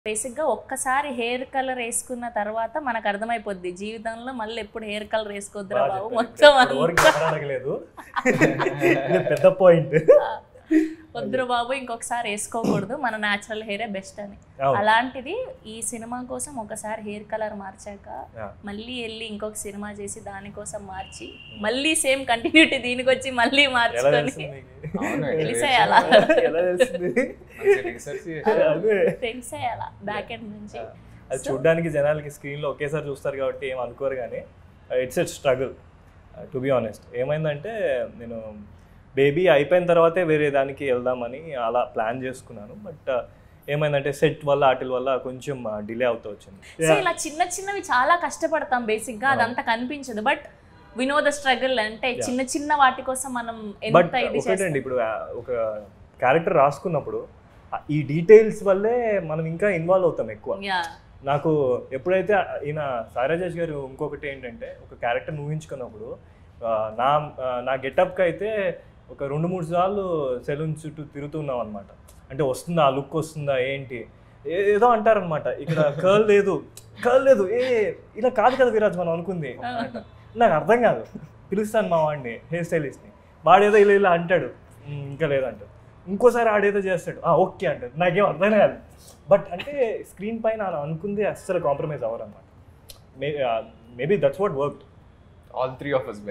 బేసిక్గా ఒక్కసారి hair colour వేసుకున్న తర్వాత మనకు అర్థమైపోద్ది జీవితంలో మళ్ళీ ఎప్పుడు హెయిర్ కలర్ వేసుకోవద్దురా బాగా బాబు చెప్పారు. మొత్తం ఇప్పుడు ఎవరికి అంతా ఎవరు అడగలేదు ఇది పెద్ద పాయింట్ వద్దురా బాబు ఇంకొకసారి వేసుకోకూడదు మన న్యాచురల్ హెయిరే బెస్ట్ అని అవును. అలాంటిది ఈ సినిమా కోసం ఒకసారి హెయిర్ కలర్ మార్చాక Yeah. మళ్ళీ వెళ్ళి ఇంకొక సినిమా చేసి దానికోసం మార్చి మళ్ళీ సేమ్ కంటిన్యూటీ దీనికి వచ్చి మళ్ళీ ఎలా మార్చుకొని తెలిసింది మీకు? అవును, తెలిసేయాలా ఎలా తెలిసింది రీసెర్చ్ అదే తెలిసేయాలా బ్యాక్ ఎండ్ నుంచి అది చూడడానికి జనాలకి స్క్రీన్లో ఒకేసారి చూస్తారు కాబట్టి ఏం అనుకోరు కానీ it's at struggle to be honest ఏమైందంటే నేను బేబీ అయిపోయిన తర్వాతే వేరే దానికి వెళ్దామని అలా ప్లాన్ చేసుకున్నాను బట్ ఏమైందంటే సెట్ వల్ల వాటి వల్ల కొంచెం డిలే అవుతూ వచ్చింది సో ఇలా చిన్న చిన్నవి చాలా కష్టపడతాం బేసిక్ గా అదంతా కనిపించదు బట్ వినో ద స్ట్రగుల్ అంటే చిన్న చిన్న వాటి కోసం మనం బట్ ఎంత ఇది ఒకటండి చేస్తాం ఇప్పుడు ఆ, ఒక క్యారెక్టర్ రాసుకున్నప్పుడు ఆ, ఈ డీటెయిల్స్ వల్లే మనం ఇంకా ఇన్వాల్వ్ అవుతాం ఎక్కువ యా నాకు ఎప్పుడైతే ఈయన సాయిరాజేష్ గారు ఇంకొకటి ఏంటంటే ఒక క్యారెక్టర్ ఊహించుకున్నప్పుడు ఆ, నా ఆ, నా గెటప్కి అయితే ఒక రెండు మూడు సార్లు సెలూన్ చుట్టూ తిరుగుతున్నాం అనమాట అంటే వస్తుందా ఆ లుక్ వస్తుందా ఏంటి ఏ- ఏదో అంటారనమాట ఇక్కడ కర్ల్ లేదు కర్ల్ లేదు ఏ ఇలా కాదు కదా విరాజ్ మనం అనుకుంది నాకు అర్థం కాదు పిలుస్తాను మా వాడిని హెయిర్ స్టైలిస్ట్ని వాడేదో ఇలా ఇలా అంటాడు "ఉమ్, ఇంకా లేదంటాడు ఇంకోసారి ఆడేదో చేస్తాడు "ఆ, ఓకే అంటాడు నాకేం అర్థం కాదు బట్ అంటే స్క్రీన్ పైన అలా అనుకుంది అస్సలు కాంప్రమైజ్ అవ్వరు అనమాట may maybe that's what work all three of us